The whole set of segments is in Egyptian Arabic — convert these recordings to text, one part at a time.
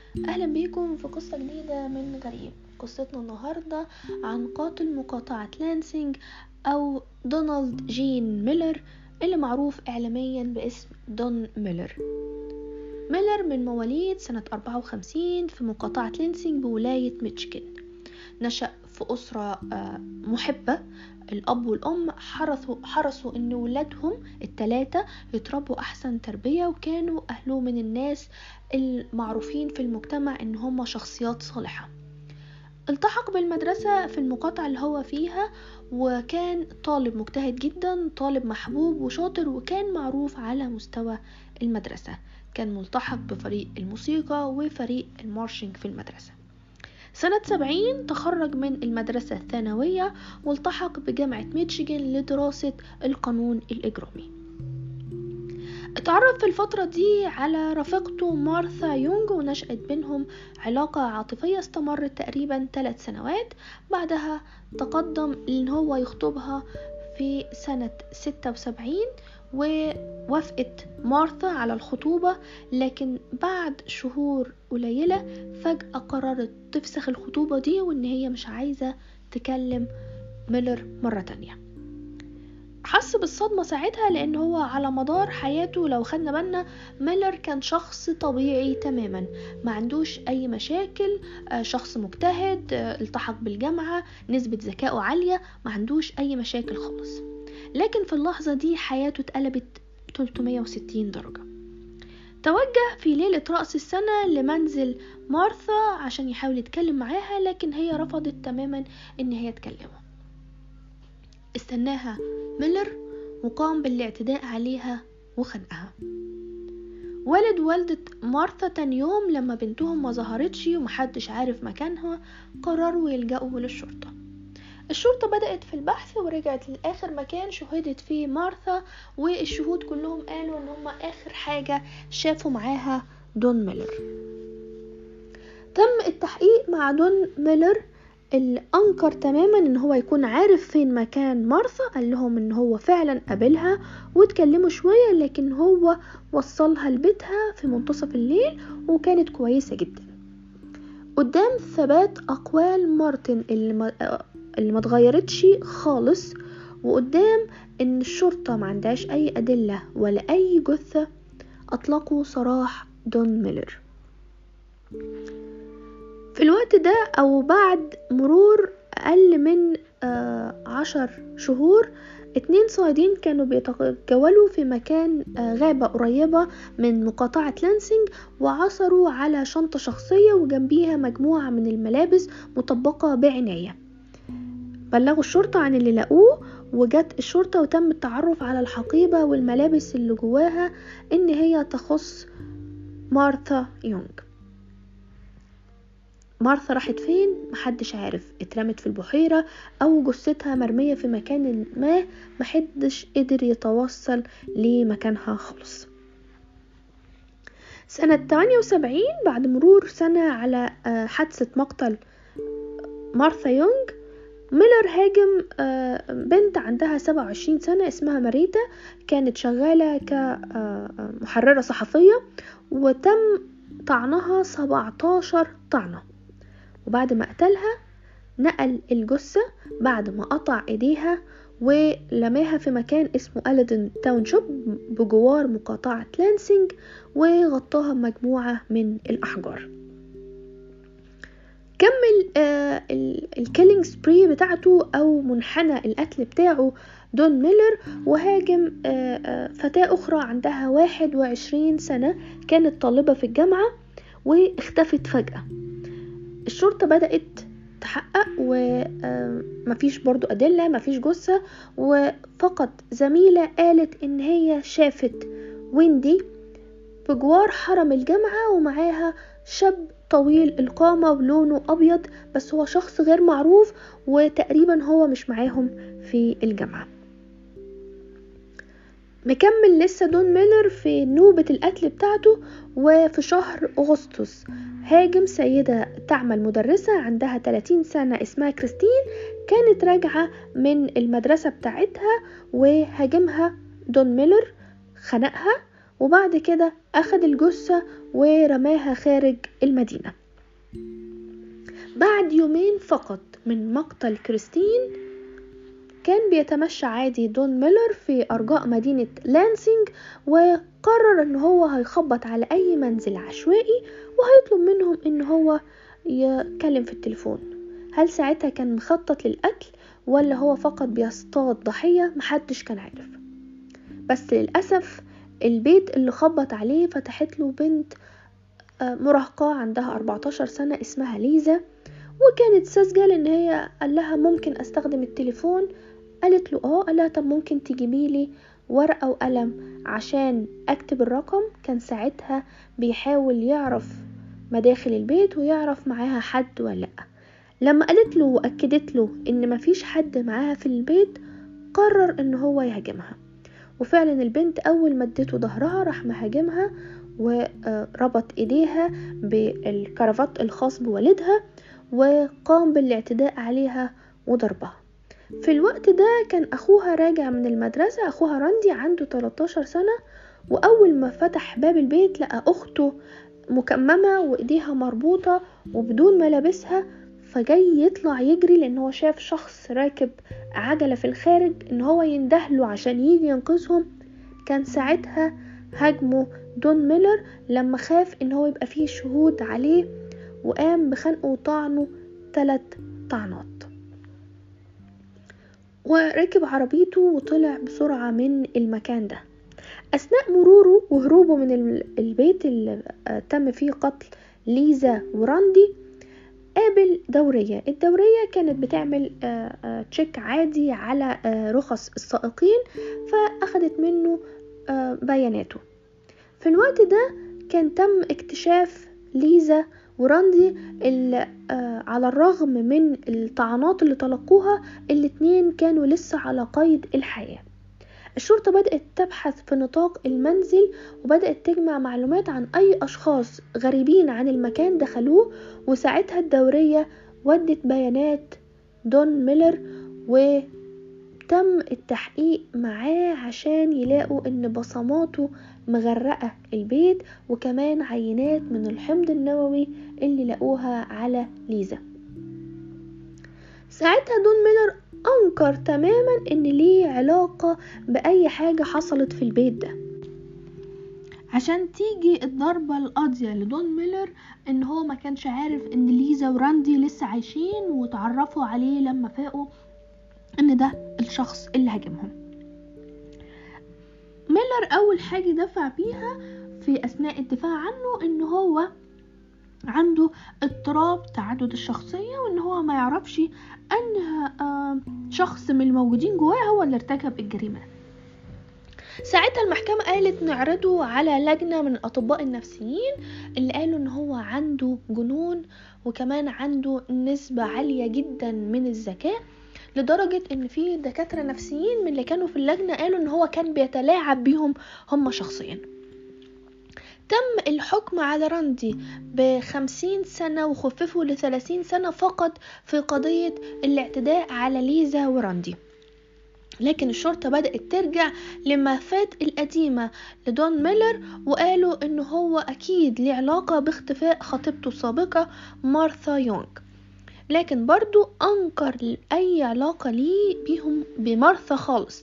اهلا بيكم في قصة جديدة من غريب قصتنا النهاردة عن قاتل مقاطعة لانسينج او دونالد جين ميلر اللي معروف اعلاميا باسم دون ميلر ميلر من مواليد سنة 54 في مقاطعة لانسينج بولاية ميشيغان نشأ في أسرة آه، محبة الأب والأم حرصوا, حرصوا إن ولادهم التلاتة يتربوا أحسن تربية وكانوا أهله من الناس المعروفين في المجتمع إن هم شخصيات صالحة التحق بالمدرسة في المقاطعة اللي هو فيها وكان طالب مجتهد جدا طالب محبوب وشاطر وكان معروف على مستوى المدرسة كان ملتحق بفريق الموسيقى وفريق المارشنج في المدرسة سنة سبعين تخرج من المدرسة الثانوية والتحق بجامعة ميشيغان لدراسة القانون الإجرامي اتعرف في الفترة دي على رفيقته مارثا يونغ ونشأت بينهم علاقة عاطفية استمرت تقريبا ثلاث سنوات بعدها تقدم ان هو يخطبها في سنة ستة وسبعين ووافقت مارثا على الخطوبة لكن بعد شهور قليلة فجأة قررت تفسخ الخطوبة دي وان هي مش عايزة تكلم ميلر مرة تانية حس بالصدمة ساعتها لان هو على مدار حياته لو خدنا بالنا ميلر كان شخص طبيعي تماما ما عندوش اي مشاكل آه، شخص مجتهد آه، التحق بالجامعة نسبة ذكائه عالية ما عندوش اي مشاكل خالص لكن في اللحظة دي حياته اتقلبت 360 درجة توجه في ليلة رأس السنة لمنزل مارثا عشان يحاول يتكلم معاها لكن هي رفضت تماما ان هي تكلمه استناها ميلر وقام بالاعتداء عليها وخنقها والد والدة مارثا تاني يوم لما بنتهم ما ظهرتش ومحدش عارف مكانها قرروا يلجأوا للشرطة الشرطة بدأت في البحث ورجعت لآخر مكان شهدت فيه مارثا والشهود كلهم قالوا ان هما آخر حاجة شافوا معاها دون ميلر تم التحقيق مع دون ميلر اللي انكر تماما ان هو يكون عارف فين مكان مارثا قال لهم ان هو فعلا قابلها واتكلموا شوية لكن هو وصلها لبيتها في منتصف الليل وكانت كويسة جدا قدام ثبات اقوال مارتن اللي ما, اللي ما اتغيرتش خالص وقدام ان الشرطة ما عندهاش اي ادلة ولا اي جثة اطلقوا سراح دون ميلر في الوقت ده او بعد مرور اقل من آه عشر شهور اتنين صيادين كانوا بيتجولوا في مكان آه غابة قريبة من مقاطعة لانسينج وعثروا على شنطة شخصية وجنبيها مجموعة من الملابس مطبقة بعناية بلغوا الشرطة عن اللي لقوه وجت الشرطة وتم التعرف على الحقيبة والملابس اللي جواها ان هي تخص مارثا يونغ مارثا راحت فين محدش عارف اترمت في البحيرة او جثتها مرمية في مكان ما محدش قدر يتوصل لمكانها خالص سنة 78 بعد مرور سنة على حادثة مقتل مارثا يونغ ميلر هاجم بنت عندها 27 سنة اسمها ماريتا كانت شغالة كمحررة صحفية وتم طعنها 17 طعنة وبعد ما قتلها نقل الجثة بعد ما قطع ايديها ولماها في مكان اسمه ألدن تاونشيب بجوار مقاطعة لانسينج وغطاها بمجموعة من الأحجار كمل آه الكيلينج سبري بتاعته او منحنى القتل بتاعه دون ميلر وهاجم آه آه فتاة أخرى عندها واحد وعشرين سنة كانت طالبة في الجامعة واختفت فجأة الشرطة بدأت تحقق ومفيش برضو أدلة مفيش جثة وفقط زميلة قالت إن هي شافت ويندي بجوار حرم الجامعة ومعاها شاب طويل القامة ولونه أبيض بس هو شخص غير معروف وتقريبا هو مش معاهم في الجامعة مكمل لسه دون ميلر في نوبة القتل بتاعته وفي شهر أغسطس هاجم سيدة تعمل مدرسة عندها 30 سنة اسمها كريستين كانت راجعة من المدرسة بتاعتها وهاجمها دون ميلر خنقها وبعد كده أخد الجثة ورماها خارج المدينة بعد يومين فقط من مقتل كريستين كان بيتمشى عادي دون ميلر في أرجاء مدينة لانسينج وقرر ان هو هيخبط على اي منزل عشوائي وهيطلب منهم ان هو يتكلم في التليفون هل ساعتها كان مخطط للقتل ولا هو فقط بيصطاد ضحية محدش كان عارف بس للأسف البيت اللي خبط عليه فتحت له بنت مراهقة عندها 14 سنة اسمها ليزا وكانت ساذجة لان هي قال لها ممكن استخدم التليفون قالت له اه قال لها طب ممكن تجيبي لي ورقة وقلم عشان اكتب الرقم كان ساعتها بيحاول يعرف مداخل البيت ويعرف معاها حد ولا لا لما قالت له واكدت له ان مفيش حد معاها في البيت قرر ان هو يهاجمها وفعلا البنت اول ما اديته ظهرها راح مهاجمها وربط ايديها بالكرافات الخاص بوالدها وقام بالاعتداء عليها وضربها في الوقت ده كان اخوها راجع من المدرسة اخوها راندي عنده 13 سنة واول ما فتح باب البيت لقى اخته مكممة وايديها مربوطة وبدون ملابسها فجاي يطلع يجري لان هو شاف شخص راكب عجلة في الخارج ان هو يندهله عشان يجي ينقذهم كان ساعتها هاجمه دون ميلر لما خاف ان هو يبقى فيه شهود عليه وقام بخنقه وطعنه ثلاث طعنات وركب عربيته وطلع بسرعة من المكان ده أثناء مروره وهروبه من البيت اللي تم فيه قتل ليزا وراندي قابل دورية الدورية كانت بتعمل تشيك عادي على رخص السائقين فأخدت منه بياناته في الوقت ده كان تم اكتشاف ليزا وراندي اللي على الرغم من الطعنات اللي تلقوها الاتنين كانوا لسه على قيد الحياة الشرطة بدأت تبحث في نطاق المنزل وبدأت تجمع معلومات عن أي أشخاص غريبين عن المكان دخلوه وساعتها الدورية ودت بيانات دون ميلر وتم التحقيق معاه عشان يلاقوا ان بصماته مغرقة البيت وكمان عينات من الحمض النووي اللي لقوها على ليزا ساعتها دون ميلر انكر تماما ان ليه علاقة باي حاجة حصلت في البيت ده عشان تيجي الضربة القاضية لدون ميلر ان هو ما كانش عارف ان ليزا وراندي لسه عايشين وتعرفوا عليه لما فاقوا ان ده الشخص اللي هاجمهم ميلر اول حاجة دفع بيها في اثناء الدفاع عنه ان هو عنده اضطراب تعدد الشخصية وان هو ما يعرفش ان شخص من الموجودين جواه هو اللي ارتكب الجريمة ساعتها المحكمة قالت نعرضه على لجنة من الأطباء النفسيين اللي قالوا إن هو عنده جنون وكمان عنده نسبة عالية جدا من الذكاء لدرجة إن في دكاترة نفسيين من اللي كانوا في اللجنة قالوا إن هو كان بيتلاعب بيهم هم شخصيا تم الحكم على راندي بخمسين سنة وخففه لثلاثين سنة فقط في قضية الاعتداء على ليزا وراندي لكن الشرطة بدأت ترجع لملفات القديمة لدون ميلر وقالوا إن هو أكيد ليه علاقة باختفاء خطيبته السابقة مارثا يونغ لكن برضو أنكر أي علاقة ليه بيهم بمارثا خالص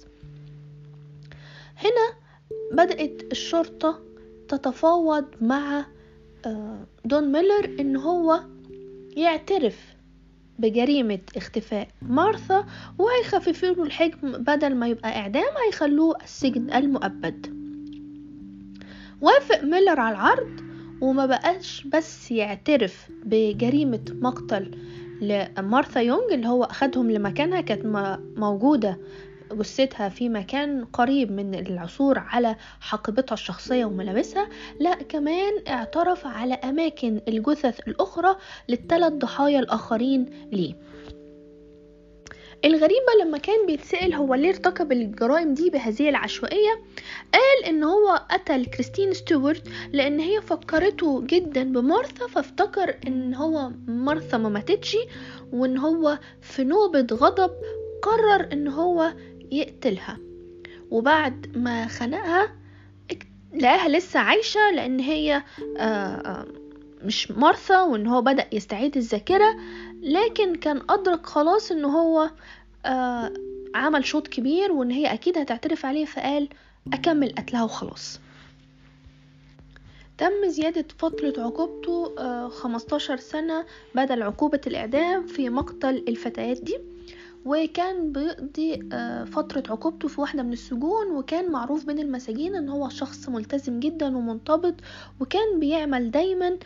هنا بدأت الشرطة تتفاوض مع دون ميلر إن هو يعترف بجريمة اختفاء مارثا وهيخففوا له الحكم بدل ما يبقى إعدام هيخلوه السجن المؤبد وافق ميلر على العرض وما بقاش بس يعترف بجريمة مقتل لمارثا يونغ اللي هو أخدهم لمكانها كانت موجودة جثتها في مكان قريب من العثور على حقيبتها الشخصية وملابسها لا كمان اعترف على أماكن الجثث الأخرى للثلاث ضحايا الآخرين ليه الغريبة لما كان بيتسأل هو ليه ارتكب الجرائم دي بهذه العشوائية قال ان هو قتل كريستين ستيوارت لان هي فكرته جدا بمارثا فافتكر ان هو مارثا ما ماتتش وان هو في نوبة غضب قرر ان هو يقتلها وبعد ما خنقها لقاها لسه عايشة لأن هي مش مارثا وإن هو بدأ يستعيد الذاكرة لكن كان أدرك خلاص إن هو عمل شوط كبير وإن هي أكيد هتعترف عليه فقال أكمل قتلها وخلاص تم زيادة فترة عقوبته خمستاشر سنة بدل عقوبة الإعدام في مقتل الفتيات دي وكان بيقضي فترة عقوبته في واحدة من السجون وكان معروف بين المساجين ان هو شخص ملتزم جدا ومنضبط وكان بيعمل دايما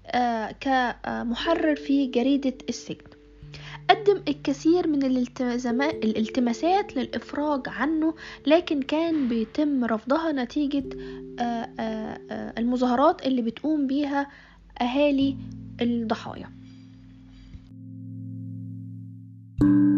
كمحرر في جريدة السجن قدم الكثير من الالتماسات للإفراج عنه لكن كان بيتم رفضها نتيجة المظاهرات اللي بتقوم بيها أهالي الضحايا thank you